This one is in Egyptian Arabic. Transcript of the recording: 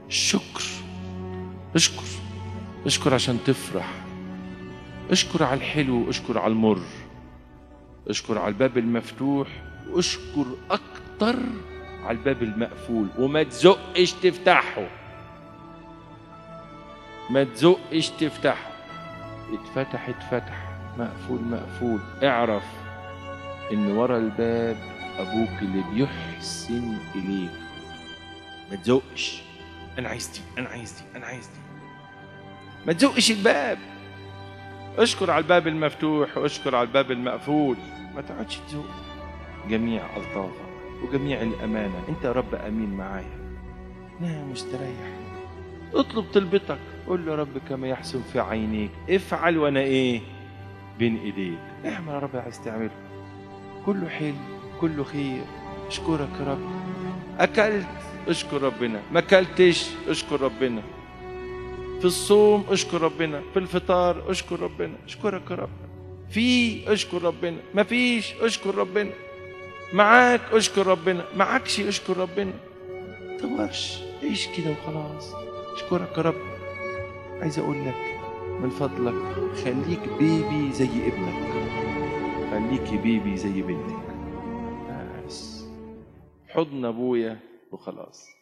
الشكر اشكر اشكر عشان تفرح اشكر على الحلو اشكر على المر اشكر على الباب المفتوح واشكر اكتر على الباب المقفول وما تزقش تفتحه ما تزقش تفتحه اتفتح اتفتح مقفول مقفول اعرف ان ورا الباب ابوك اللي بيحسن اليك ما تزقش انا عايز دي انا عايز دي انا عايز دي ما تزقش الباب اشكر على الباب المفتوح واشكر على الباب المقفول ما تقعدش تزق جميع الطافك وجميع الامانه انت يا رب امين معايا نام مستريح اطلب طلبتك قول له يا رب كما يحسن في عينيك افعل وانا ايه بين ايديك اعمل يا رب عايز تعمله كله حلو كله خير اشكرك يا رب اكلت اشكر ربنا ما اكلتش اشكر ربنا في الصوم اشكر ربنا في الفطار اشكر ربنا اشكرك يا رب في اشكر ربنا ما فيش اشكر ربنا معاك اشكر ربنا معكش اشكر ربنا تدورش عيش كده وخلاص اشكرك يا رب عايز اقول لك من فضلك خليك بيبي زي ابنك خليكي بيبي زي بنتك بس حضن ابويا وخلاص